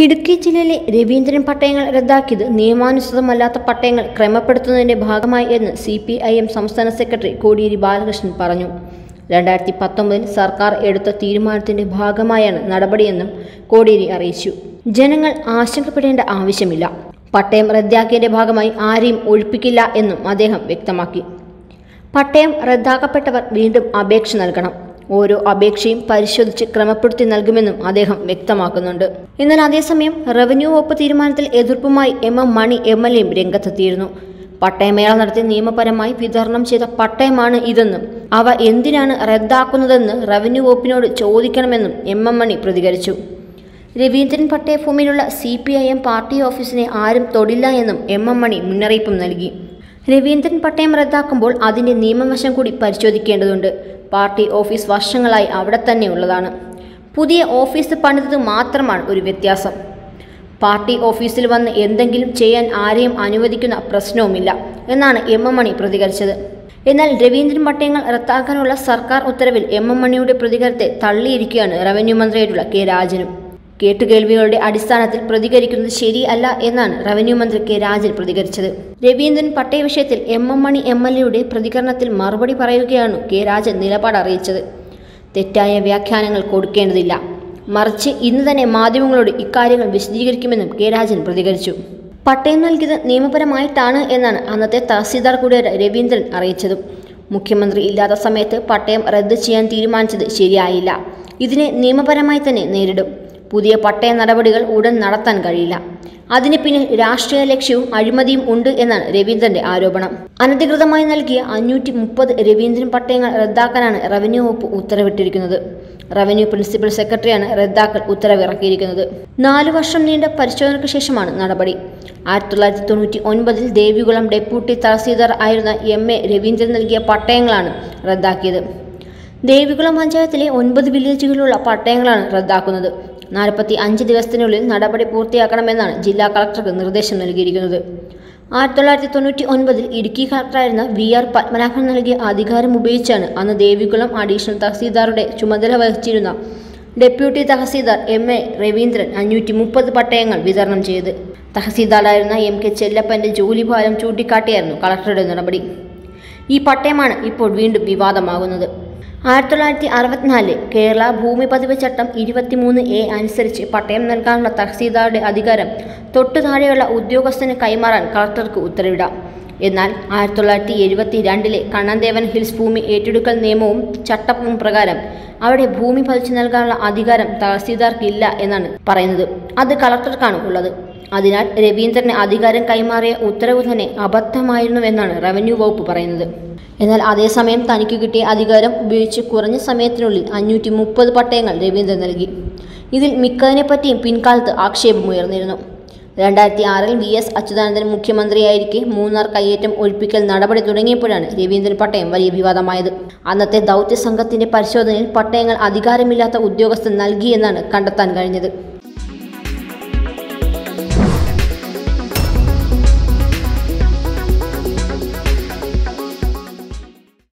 ഇടുക്കി ജില്ലയിലെ രവീന്ദ്രൻ പട്ടയങ്ങൾ റദ്ദാക്കിയത് നിയമാനുസൃതമല്ലാത്ത പട്ടയങ്ങൾ ക്രമപ്പെടുത്തുന്നതിന്റെ ഭാഗമായി എന്ന് സി പി ഐ എം സംസ്ഥാന സെക്രട്ടറി കോടിയേരി ബാലകൃഷ്ണൻ പറഞ്ഞു രണ്ടായിരത്തി പത്തൊമ്പതിൽ സർക്കാർ എടുത്ത തീരുമാനത്തിന്റെ ഭാഗമായാണ് നടപടിയെന്നും കോടിയേരി അറിയിച്ചു ജനങ്ങൾ ആശങ്കപ്പെടേണ്ട ആവശ്യമില്ല പട്ടയം റദ്ദാക്കിയതിന്റെ ഭാഗമായി ആരെയും ഒഴിപ്പിക്കില്ല എന്നും അദ്ദേഹം വ്യക്തമാക്കി പട്ടയം റദ്ദാക്കപ്പെട്ടവർ വീണ്ടും അപേക്ഷ നൽകണം ഓരോ അപേക്ഷയും പരിശോധിച്ച് ക്രമപ്പെടുത്തി നൽകുമെന്നും അദ്ദേഹം വ്യക്തമാക്കുന്നുണ്ട് എന്നാൽ അതേസമയം റവന്യൂ വകുപ്പ് തീരുമാനത്തിൽ എതിർപ്പുമായി M M Mani M L എയും രംഗത്തെത്തിയിരുന്നു പട്ടയമേള നടത്തി നിയമപരമായി വിതരണം ചെയ്ത പട്ടയമാണ് ഇതെന്നും അവ എന്തിനാണ് റദ്ദാക്കുന്നതെന്ന് റവന്യൂ വകുപ്പിനോട് ചോദിക്കണമെന്നും എം എം മണി പ്രതികരിച്ചു രവീന്ദ്രൻ പട്ടയഭൂമിയിലുള്ള C P I M party ഓഫീസിനെ ആരും തൊടില്ല എന്നും എം എം മണി മുന്നറിയിപ്പും നൽകി രവീന്ദ്രൻ പട്ടയം റദ്ദാക്കുമ്പോൾ അതിന്റെ നിയമവശം കൂടി പരിശോധിക്കേണ്ടതുണ്ട് പാർട്ടി ഓഫീസ് വർഷങ്ങളായി അവിടെ തന്നെ ഉള്ളതാണ് പുതിയ ഓഫീസ് പണിതത് മാത്രമാണ് ഒരു വ്യത്യാസം പാർട്ടി ഓഫീസിൽ വന്ന് എന്തെങ്കിലും ചെയ്യാൻ ആരെയും അനുവദിക്കുന്ന പ്രശ്നവുമില്ല എന്നാണ് എം എം മണി പ്രതികരിച്ചത് എന്നാൽ രവീന്ദ്രൻ പട്ടയങ്ങൾ റദ്ദാക്കാനുള്ള സർക്കാർ ഉത്തരവിൽ എം എം മണിയുടെ പ്രതികരണത്തെ തള്ളിയിരിക്കുകയാണ് റവന്യൂ മന്ത്രിയായിട്ടുള്ള കെ രാജനും കേട്ടുകേൾവികളുടെ അടിസ്ഥാനത്തിൽ പ്രതികരിക്കുന്നത് ശരിയല്ല എന്നാണ് റവന്യൂ മന്ത്രി കെ രാജൻ പ്രതികരിച്ചത് രവീന്ദ്രൻ പട്ടയ വിഷയത്തിൽ M M Mani M L എയുടെ പ്രതികരണത്തിൽ മറുപടി പറയുകയാണ് കെ രാജൻ നിലപാട് അറിയിച്ചത് തെറ്റായ വ്യാഖ്യാനങ്ങൾ കൊടുക്കേണ്ടതില്ല മറിച്ച് ഇന്ന് തന്നെ മാധ്യമങ്ങളോട് ഇക്കാര്യങ്ങൾ വിശദീകരിക്കുമെന്നും കെ രാജൻ പ്രതികരിച്ചു പട്ടയം നൽകിയത് നിയമപരമായിട്ടാണ് എന്നാണ് അന്നത്തെ തഹസീൽദാർ കൂടിയായ രവീന്ദ്രൻ അറിയിച്ചതും മുഖ്യമന്ത്രി ഇല്ലാത്ത സമയത്ത് പട്ടയം റദ്ദ് ചെയ്യാൻ തീരുമാനിച്ചത് ശരിയായില്ല ഇതിനെ നിയമപരമായി തന്നെ നേരിടും പുതിയ പട്ടയ നടപടികൾ ഉടൻ നടത്താൻ കഴിയില്ല അതിന് പിന്നിൽ രാഷ്ട്രീയ ലക്ഷ്യവും അഴിമതിയും ഉണ്ട് എന്നാണ് രവീന്ദ്രന്റെ ആരോപണം അനധികൃതമായി നൽകിയ അഞ്ഞൂറ്റി മുപ്പത് രവീന്ദ്രൻ പട്ടയങ്ങൾ റദ്ദാക്കാനാണ് റവന്യൂ വകുപ്പ് ഉത്തരവിട്ടിരിക്കുന്നത് റവന്യൂ പ്രിൻസിപ്പൽ സെക്രട്ടറിയാണ് റദ്ദാക്കൽ ഉത്തരവിറക്കിയിരിക്കുന്നത് നാലു വർഷം നീണ്ട പരിശോധനയ്ക്ക് ശേഷമാണ് നടപടി ആയിരത്തി തൊള്ളായിരത്തി തൊണ്ണൂറ്റി ഒൻപതിൽ ദേവികുളം ഡെപ്യൂട്ടി തഹസീൽദാർ ആയിരുന്ന എം എ രവീന്ദ്രൻ നൽകിയ പട്ടയങ്ങളാണ് റദ്ദാക്കിയത് ദേവികുളം പഞ്ചായത്തിലെ ഒൻപത് വില്ലേജുകളിലുള്ള പട്ടയങ്ങളാണ് റദ്ദാക്കുന്നത് നാൽപ്പത്തി അഞ്ച് ദിവസത്തിനുള്ളിൽ നടപടി പൂർത്തിയാക്കണമെന്നാണ് ജില്ലാ കളക്ടർക്ക് നിർദ്ദേശം നൽകിയിരിക്കുന്നത് ആയിരത്തി തൊള്ളായിരത്തി തൊണ്ണൂറ്റി ഒൻപതിൽ ഇടുക്കി കളക്ടറായിരുന്ന വി ആർ പത്മനാഭൻ നൽകിയ അധികാരം ഉപയോഗിച്ചാണ് അന്ന് ദേവികുളം അഡീഷണൽ തഹസീൽദാറുടെ ചുമതല വഹിച്ചിരുന്ന deputy tahsildar M A Raveendran അഞ്ഞൂറ്റി മുപ്പത് പട്ടയങ്ങൾ വിതരണം ചെയ്ത് തഹസീൽദാറായിരുന്ന എം കെ ചെല്ലപ്പന്റെ ജോലിഭാരം ചൂണ്ടിക്കാട്ടിയായിരുന്നു കളക്ടറുടെ നടപടി ഈ പട്ടയമാണ് ഇപ്പോൾ വീണ്ടും വിവാദമാകുന്നത് ആയിരത്തി തൊള്ളായിരത്തി അറുപത്തിനാലിൽ കേരള ഭൂമി പതിവ് ചട്ടം ഇരുപത്തിമൂന്ന് എ അനുസരിച്ച് പട്ടയം നൽകാനുള്ള തഹസീൽദാറുടെ അധികാരം തൊട്ടു താഴെയുള്ള ഉദ്യോഗസ്ഥന് കൈമാറാൻ കളക്ടർക്ക് ഉത്തരവിടാം എന്നാൽ ആയിരത്തി തൊള്ളായിരത്തി എഴുപത്തി രണ്ടിലെ കണ്ണന്തേവൻ ഹിൽസ് ഭൂമി ഏറ്റെടുക്കൽ നിയമവും ചട്ടവും പ്രകാരം അവിടെ ഭൂമി പതിച്ചു നൽകാനുള്ള അധികാരം തഹസീൽദാർക്കില്ല എന്നാണ് പറയുന്നത് അത് കളക്ടർക്കാണ് ഉള്ളത് അതിനാൽ രവീന്ദ്രന് അധികാരം കൈമാറിയ ഉത്തരവ് തന്നെ അബദ്ധമായിരുന്നുവെന്നാണ് റവന്യൂ വകുപ്പ് പറയുന്നത് എന്നാൽ അതേസമയം തനിക്ക് കിട്ടിയ അധികാരം ഉപയോഗിച്ച് കുറഞ്ഞ സമയത്തിനുള്ളിൽ അഞ്ഞൂറ്റി മുപ്പത് പട്ടയങ്ങൾ രവീന്ദ്രൻ നൽകി ഇതിൽ മിക്കതിനെപ്പറ്റിയും പിൻകാലത്ത് ആക്ഷേപമുയർന്നിരുന്നു രണ്ടായിരത്തി ആറിൽ വി എസ് അച്യുതാനന്ദൻ മുഖ്യമന്ത്രിയായിരിക്കെ മൂന്നാർ കയ്യേറ്റം ഒഴിപ്പിക്കൽ നടപടി തുടങ്ങിയപ്പോഴാണ് രവീന്ദ്രൻ പട്ടയം വലിയ വിവാദമായത് അന്നത്തെ ദൗത്യ സംഘത്തിന്റെ പരിശോധനയിൽ പട്ടയങ്ങൾ അധികാരമില്ലാത്ത ഉദ്യോഗസ്ഥൻ നൽകിയെന്നാണ് കണ്ടെത്താൻ കഴിഞ്ഞത്